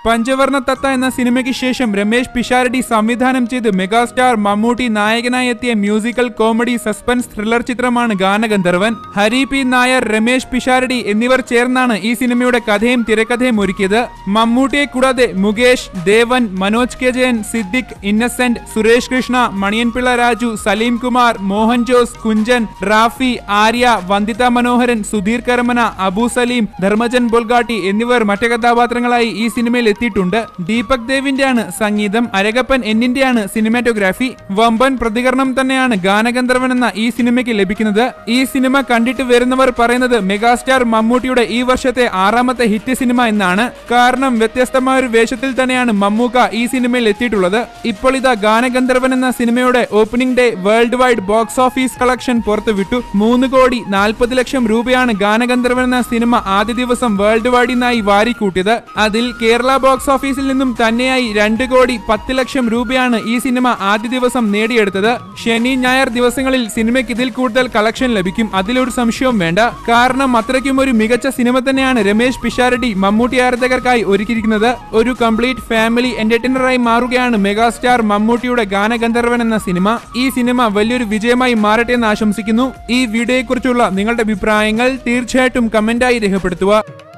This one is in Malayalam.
പഞ്ചവർണ്ണ തത്ത എന്ന സിനിമയ്ക്ക് ശേഷം രമേശ് പിഷാരടി സംവിധാനം ചെയ്ത് മെഗാസ്റ്റാർ മമ്മൂട്ടി നായകനായി എത്തിയ മ്യൂസിക്കൽ കോമഡി സസ്പെൻസ് ത്രില്ലർ ചിത്രമാണ് ഗാനഗന്ധർവൻ ഹരി പി നായർ രമേശ് പിഷാരടി എന്നിവർ ചേർന്നാണ് ഈ സിനിമയുടെ കഥയും തിരക്കഥയും ഒരുക്കിയത് മമ്മൂട്ടിയെ കൂടാതെ മുകേഷ് ദേവൻ മനോജ് കെ ജയൻ സിദ്ദിഖ് ഇന്നസെന്റ് സുരേഷ് കൃഷ്ണ മണിയൻപിള്ള രാജു സലീം കുമാർ മോഹൻ ജോസ് കുഞ്ചൻ റാഫി ആര്യ വന്ദിത മനോഹരൻ സുധീർ കരമന അബു സലീം ധർമ്മജൻ ബൊൽഗാട്ടി എന്നിവർ മറ്റ് കഥാപാത്രങ്ങളായി ഈ സിനിമയിൽ എത്തിയിട്ടുണ്ട് ദീപക് ദേവിന്റെയാണ് സംഗീതം അരകപ്പൻ എന്നിന്റെയാണ് സിനിമാറ്റോഗ്രാഫി വമ്പൻ പ്രതികരണം തന്നെയാണ് ഗാനഗന്ധർവൻ എന്ന ഈ സിനിമയ്ക്ക് ലഭിക്കുന്നത് ഈ സിനിമ കണ്ടിട്ട് വരുന്നവർ പറയുന്നത് മെഗാസ്റ്റാർ മമ്മൂട്ടിയുടെ ഈ വർഷത്തെ ആറാമത്തെ ഹിറ്റ് സിനിമ എന്നാണ് കാരണം വ്യത്യസ്തമായ ഒരു വേഷത്തിൽ തന്നെയാണ് മമ്മൂക്ക ഈ സിനിമയിൽ എത്തിയിട്ടുള്ളത് ഇപ്പോൾ ഇതാ ഗാനഗന്ധർവൻ എന്ന സിനിമയുടെ opening day worldwide box office collection പുറത്തുവിട്ടു മൂന്ന് കോടി നാൽപ്പത് ലക്ഷം രൂപയാണ് ഗാനഗന്ധർവൻ എന്ന സിനിമ ആദ്യ ദിവസം വേൾഡ് വൈഡിനായി വാരിക്കൂട്ടിയത് അതിൽ കേരള ബോക്സ് ഓഫീസിൽ നിന്നും തന്നെയായി രണ്ട് കോടി പത്ത് ലക്ഷം രൂപയാണ് ഈ സിനിമ ആദ്യ ദിവസം നേടിയെടുത്തത് ശനി ഞായർ ദിവസങ്ങളിൽ സിനിമയ്ക്ക് ഇതിൽ കൂടുതൽ കളക്ഷൻ ലഭിക്കും അതിലൊരു സംശയവും വേണ്ട കാരണം അത്രയ്ക്കും ഒരു മികച്ച സിനിമ തന്നെയാണ് രമേശ് പിഷാരടി മമ്മൂട്ടി ആരാധകർക്കായി ഒരുക്കിയിരിക്കുന്നത് ഒരു കംപ്ലീറ്റ് ഫാമിലി എന്റർടൈനറായി മാറുകയാണ് മെഗാസ്റ്റാർ മമ്മൂട്ടിയുടെ ഗാനഗന്ധർവൻ എന്ന സിനിമ ഈ സിനിമ വലിയൊരു വിജയമായി മാറട്ടെ എന്ന് ആശംസിക്കുന്നു ഈ വീഡിയോയെക്കുറിച്ചുള്ള നിങ്ങളുടെ അഭിപ്രായങ്ങൾ തീർച്ചയായിട്ടും കമന്റായി രേഖപ്പെടുത്തുക